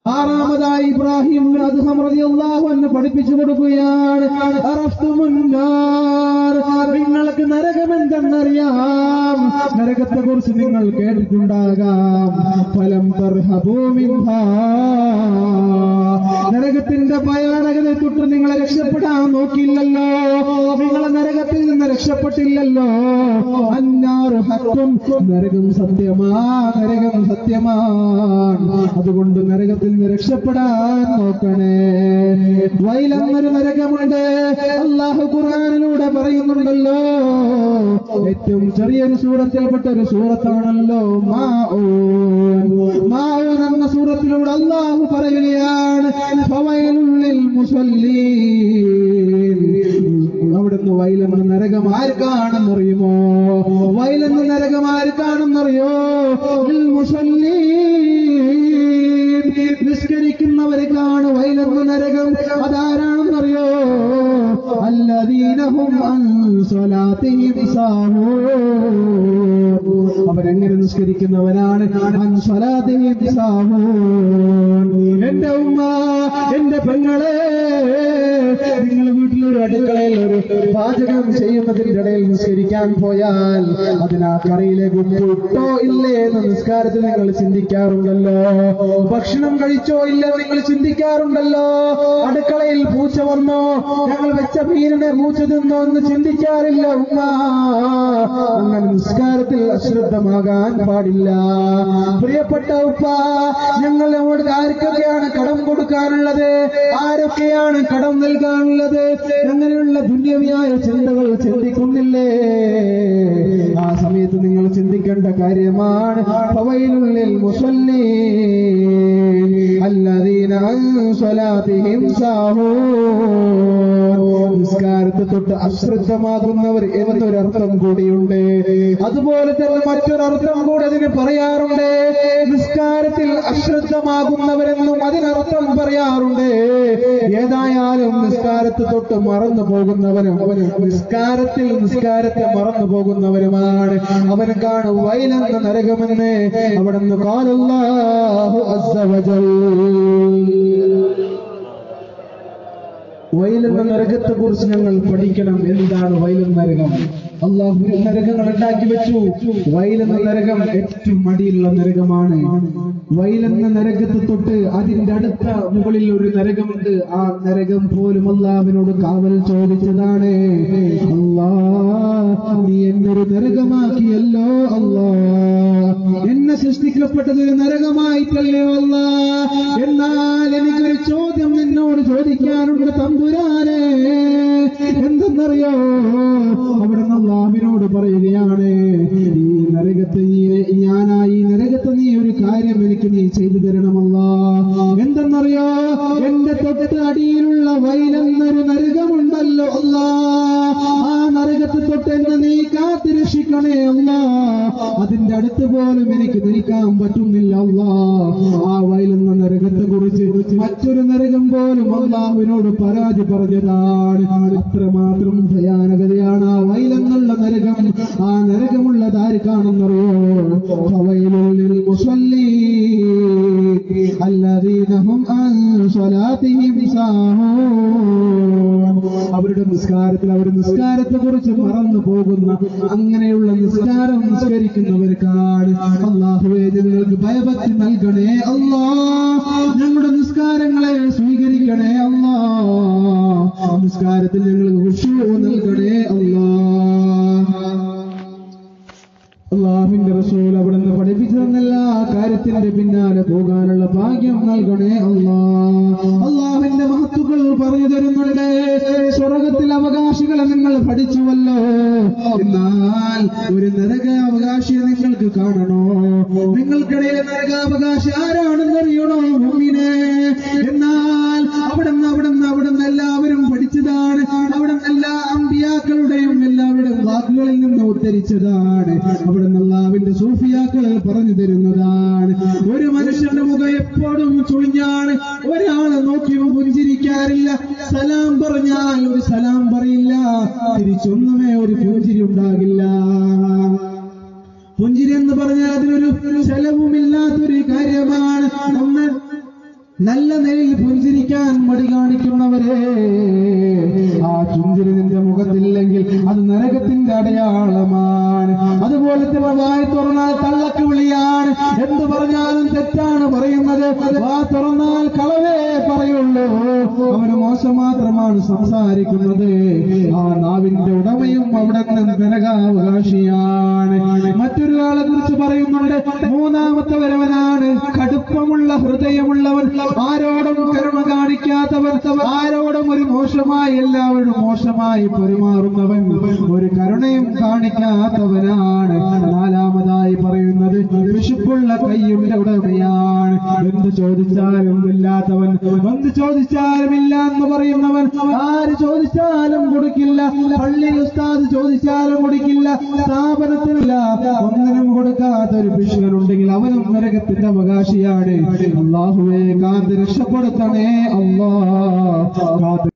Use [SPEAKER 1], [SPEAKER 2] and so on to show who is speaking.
[SPEAKER 1] ആറാമതായി ഇബ്രാഹിം അദ്ഹം റളിയല്ലാഹു അൻഹു പഠിപ്പിച്ചു കൊടുക്കുകയാണ് അറഫ്തുമുന്നാർ നിങ്ങൾക്ക് നരകമെന്തെന്നറിയാം നരകത്തെ കുറിച്ച് നിങ്ങൾ കേട്ടിട്ടുണ്ടാകാം ഫലം തർഹബൂ മിൻഹാ നരകത്തിന്റെ ഭയാനകത തൊട്ട് നിങ്ങളെ രക്ഷപ്പെടാൻ നോക്കിയില്ലല്ലോ നിങ്ങളെ നരകത്തിൽ നിന്ന് രക്ഷപ്പെട്ടില്ലല്ലോ അന്നാറ് ഹക്കും നരകം സത്യമാ നരകം സത്യമാണ് അതുകൊണ്ട് നരകത്തിൽ നിന്ന് രക്ഷപ്പെടാൻ നോക്കണേ വൈലെന്നൊരു നരകമുണ്ട് അള്ളാഹു ഖുർആനിലൂടെ പറയുന്നുണ്ടല്ലോ ഏറ്റവും ചെറിയൊരു സൂറത്തിൽപ്പെട്ട ഒരു സൂറത്താണല്ലോ മാഊൻ മാഊൻ എന്ന സൂറത്തിലൂടെ അള്ളാഹു പറയുകയാണ് ഫവൈലുള്ളിൽ മുസല്ലീൻ അവിടുന്ന് വയലെന്ന് നരകം ആർക്കാണെന്നറിയുമോ വയലെന്ന് നരകം ആർക്കാണെന്നറിയോ ലിൽ മുസല്ലീൻ നിസ്കരിക്കുന്നവർക്കാണ് വയലെന്ന് നരകം അതാരാണെന്നറിയോ അല്ലദീനഹും അൻ സ്വലാത്തിഹിം സാഹൂൻ അവരെങ്ങനെ നിസ്കരിക്കുന്നവനാണ് അൻ സ്വലാത്തിഹിം സാഹൂൻ എന്റെ ഉമ്മ എന്റെ പെങ്ങളെ നിങ്ങൾ വീട്ടിലൊരു അടുക്കളയിൽ ഒരു പാചകം ചെയ്യുന്നതിന്റെ ഇടയിൽ നിസ്കരിക്കാൻ പോയാൽ അതിനാ കറിയിലേക്ക് ഉപ്പ് ഇട്ടോ ഇല്ലേ എന്ന് നിസ്കാരത്തിൽ നിങ്ങൾ ചിന്തിക്കാറുണ്ടല്ലോ ഭക്ഷണം കഴിച്ചോ ഇല്ല നിങ്ങൾ ചിന്തിക്കാറുണ്ടല്ലോ അടുക്കളയിൽ പൂച്ച വന്നോ ഞങ്ങൾ വെച്ച മീനിനെ പൂച്ച തിന്നോ എന്ന് ചിന്തിക്കാറില്ല ഉമ്മ അങ്ങനെ നിസ്കാരത്തിൽ അശ്രദ്ധമാകാൻ പാടില്ല പ്രിയപ്പെട്ട ഉപ്പ ഞങ്ങൾ നമ്മോട് ആർക്കൊക്കെയാണ് കടം കൊടുക്കാനുള്ളത് ആരൊക്കെയാണ് കടം നൽകാനുള്ളത് അങ്ങനെയുള്ള ദുന്യവിയായ ചിന്തകൾ ചിന്തിക്കുന്നില്ലേ ആ സമയത്ത് നിങ്ങൾ ചിന്തിക്കേണ്ട കാര്യമാണ് ഫവൈലുള്ളിൽ മുസല്ലീൻ الذين عن صلاتهم ساهون നിസ്കാരത്തെ തൊട്ട് അശ്രദ്ധമാകുന്നവർ എന്നൊരർത്ഥം കൂടിയുണ്ട് അതുപോലെ തന്നെ മറ്റൊരർത്ഥം കൂടെ അതിന് പറയാറുണ്ട് നിസ്കാരത്തിൽ അശ്രദ്ധമാകുന്നവരെന്നും അതിനർത്ഥം പറയാറുണ്ട് ഏതായാലും നിസ്കാരത്തെ തൊട്ട് മറന്നു പോകുന്നവനും നിസ്കാരത്തിൽ നിസ്കാരത്തെ മറന്നു പോകുന്നവരുമാണ് അവന് കാണും വയലെന്ന നരകമെന്ന് അവിടുന്ന് കാലല്ലാഹു അസ്സവജൽ വയലെന്ന നരകത്തെ കുറിച്ച് ഞങ്ങൾ പഠിക്കണം എന്താണ് വയലെന്ന നരകം അള്ളാഹു നരകങ്ങൾ ഉണ്ടാക്കി വെച്ചു വയലെന്ന നരകം ഏറ്റവും മടിയുള്ള നരകമാണ് വയലെന്ന നരകത്തെ തൊട്ട് അതിന്റെ അടുത്ത മുകളിൽ ഒരു നരകമുണ്ട് ആ നരകം പോലും അള്ളാഹുവിനോട് കാവൽ ചോദിച്ചതാണ് അല്ലാ നീ എന്നൊരു നരകമാക്കിയല്ലോ അല്ലാ എന്നെ സൃഷ്ടിക്കപ്പെട്ടത് ഒരു നരകമായിട്ടല്ലേ അല്ല എന്നാൽ എനിക്കൊരു ചോദ്യം നിന്നോട് ചോദിക്കാനുണ്ട് തമ്പുരാനെ എന്തെന്നറിയോ അവിടെ അള്ളാഹിനോട് പറയുകയാണ് ഈ നരകത്തെ നീ ഞാനായി നരകത്തെ നീ ഒരു കാര്യം എനിക്ക് നീ ചെയ്തു തരണമല്ല എന്തെന്നറിയോ എന്റെ തൊട്ട് അടിയിലുള്ള വയലെന്നൊരു നരകമുണ്ടല്ലോ അല്ല ആ നരകത്തെ തൊട്ട് എന്നെ നീ കാത്തു രക്ഷിക്കണേ അല്ല അതിന്റെ അടുത്ത് പോലും എനിക്ക് നിൽക്കാൻ പറ്റുന്നില്ല അല്ല ആ വയലെന്ന നരകത്തെ കുറിച്ച് മറ്റൊരു നരകം പോലും അള്ളാഹുവിനോട് പരാതി പറഞ്ഞതാണ് അത്രമാത്രം ഭയാനകതയാണ് ആ വയലെന്നുള്ള നരകം ആ നരകമുള്ളത് ആർക്കാണെന്നറിയോ ഫവൈലുൽ മുസല്ലീൻ الذين هم عن صلاتهم ساهون അവരുടെ നിസ്കാരത്തിൽ അവർ നിസ്കാരത്തെ കുറിച്ച് മറന്നു പോകുന്ന അങ്ങനെയുള്ള നിസ്കാരം നിസ്കരിക്കുന്നവർക്കാണ് അള്ളാഹുവേ ഞങ്ങൾക്ക് ഭയഭക്തി നൽകണേ അല്ലാ ഞങ്ങളുടെ നിസ്കാരങ്ങളെ സ്വീകരിക്കണേ അല്ലാ നിസ്കാരത്തിൽ ഞങ്ങൾക്ക് ഖുശൂ നൽകണേ അല്ലാ അള്ളാഹുവിന്റെ റസൂൽ അവിടുന്ന് പഠിപ്പിച്ചു തന്നില്ല ആ കാര്യത്തിന്റെ പിന്നാലെ പോകാനുള്ള ഭാഗ്യം നൽകണേ അല്ലാ അള്ളാഹുവിന്റെ മഹത്തുക്കൾ പറഞ്ഞു തരുന്നുണ്ട് സ്വർഗത്തിൽ അവകാശികളെ നിങ്ങൾ പഠിച്ചുവല്ലോ എന്നാൽ ഒരു നരക അവകാശിയെ നിങ്ങൾക്ക് കാണണോ നിങ്ങൾക്കിടയിലെ നരകാവകാശി ആരാണെന്ന് അറിയണോ മുമ്മിനെ എന്നാൽ അവിടുന്ന് അവിടുന്ന് അവിടുന്ന് എല്ലാവരും പഠിച്ചതാണ് അവിടുന്ന് എല്ലാ അമ്പിയാക്കളുടെയും എല്ലാവരുടെയും വാക്കുകളിൽ നിന്ന് ഉദ്ധരിച്ചതാണ് അവിടുന്ന് അള്ളാവിന്റെ സൂഫിയാക്കൾ പറഞ്ഞു തരുന്നതാണ് ഒരു മനുഷ്യന്റെ മുഖം എപ്പോഴും ചുഴിഞ്ഞാണ് ഒരാളെ നോക്കി പുഞ്ചിരിക്കാറില്ല സലാം പറഞ്ഞാൽ ഒരു സലാം പറയില്ല തിരിച്ചൊന്നുമേ ഒരു പുഞ്ചിരി ഉണ്ടാകില്ല പുഞ്ചിരി എന്ന് പറഞ്ഞാൽ അതിനൊരു ചെലവുമില്ലാത്തൊരു കാര്യമാണ് ഒന്ന് നല്ല നിലയിൽ പുഞ്ചിരിക്കാൻ മടി കാണിക്കുന്നവരെ ആ ചുഞ്ചിരി നിന്റെ മുഖത്തില്ലെങ്കിൽ അത് നരകത്തിന്റെ അടയാളമാണ് അതുപോലെ തന്നെ വായി തുറന്നാൽ തള്ളക്ക് വിളിയാണ് എന്ത് പറഞ്ഞാലും തെറ്റാണ് പറയുന്നത് വാ തുറന്നാൽ കളവേ പറയുള്ളൂ അവന് മോശം മാത്രമാണ് സംസാരിക്കുന്നത് ആ നാവിന്റെ ഉടമയും അവിടെ നിന്ന് നരകാവകാശിയാണ് മറ്റൊരാളെ കുറിച്ച് പറയുന്നുണ്ട് മൂന്നാമത്തെ വരവനാണ് കടുപ്പമുള്ള ഹൃദയമുള്ളവൻ ആരോടും കരുണ കാണിക്കാത്തവൻ ആരോടും ഒരു മോശമായി എല്ലാവരും മോശമായി പെരുമാറുന്നവൻ ഒരു കരുണയും കാണിക്കാത്തവനാണ് നാലാമതായി പറയുന്നത് വിശുപ്പുള്ള കൈയുടെ ഉടമയാണ് എന്ത് ചോദിച്ചാലും ഇല്ലാത്തവൻ എന്ത് ചോദിച്ചാലും ഇല്ല എന്ന് പറയുന്നവൻ ആര് ചോദിച്ചാലും കൊടുക്കില്ല പള്ളി ഉസ്താദ് ചോദിച്ചാലും കൊടുക്കില്ല സ്ഥാപനത്തിനില്ല ഒന്നിനും കൊടുക്കാത്ത ഒരു പിശുകനുണ്ടെങ്കിൽ അവനും നരകത്തിന്റെ അവകാശിയാണ് അള്ളാഹുവെ കാന്ത് രക്ഷപ്പെടുത്തണേ അള്ളാ കാത്ത്